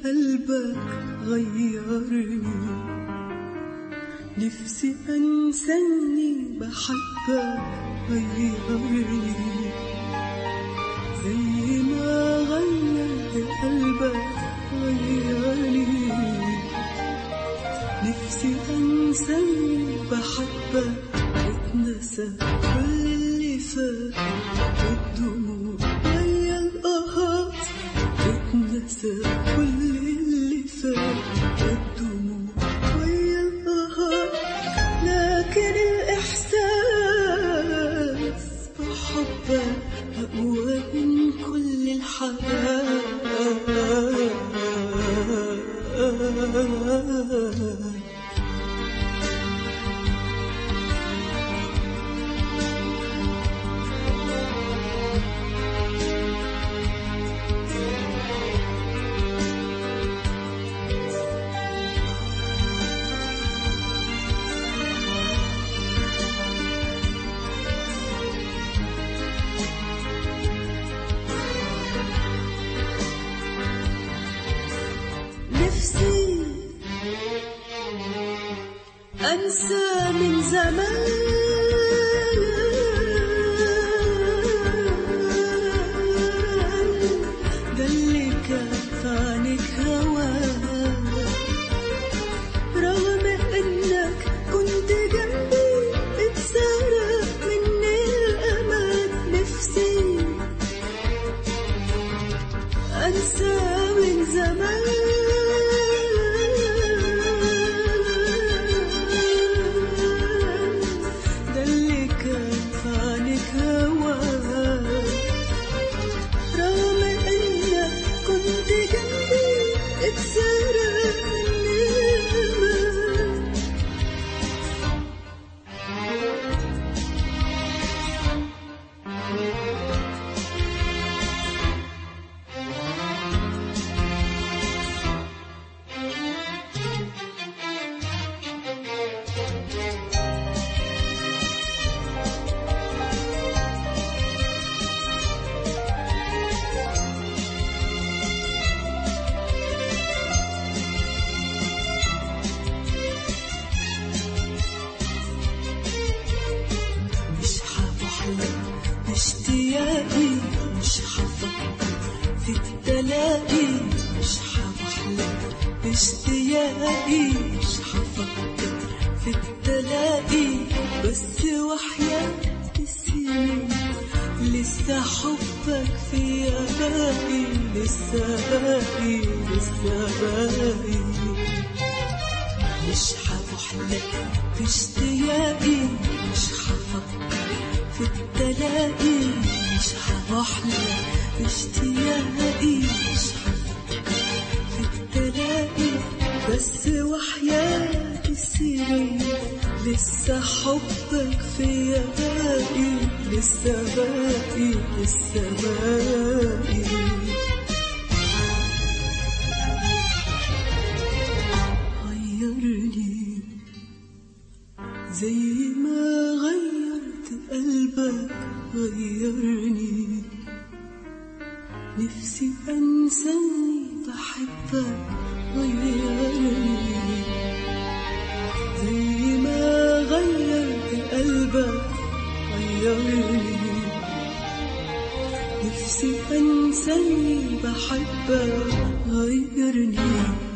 قلبك غيرني نفسي أنسى إني بحبك غيرني زي ما غيرت قلبك غيرني نفسي أنسى إني بحبك واتنسى كل اللي فات والدموع ويا القهات واتنسى كل اللي فات والدموع ويا القهات لكن الإحساس بحبك أقوى من كل الحياة نفسي أنسى من زمان ده اللي كان في عنك هواه رغم إنك كنت جنبي اتسرق مني الأمان نفسي أنسى من زمان ده اللي كان في عنك هواه رغم إنك كنت جنبي اتسرق مني الأمان مش هبحلم باشتياقي مش هفكر في التلاقي مش هبحلم باشتياقي مش هفكر في التلاقي بس وحياة السنين لسه حبك فيا باقي لسه باقي لسه باقي مش هبحلم باشتياقي مش هفكر في التلاقي مش هبحلم باشتياقي مش هفكر في التلاقي بس وحياة السنين لسه حبك فيا باقي لسه باقي لسه باقي غيرني زي ما غيرت قلبك غيرني نفسي أنسى إني بحبك غيرني زي ما غيرت قلبك غيرني نفسي أنسى إني بحبك غيرني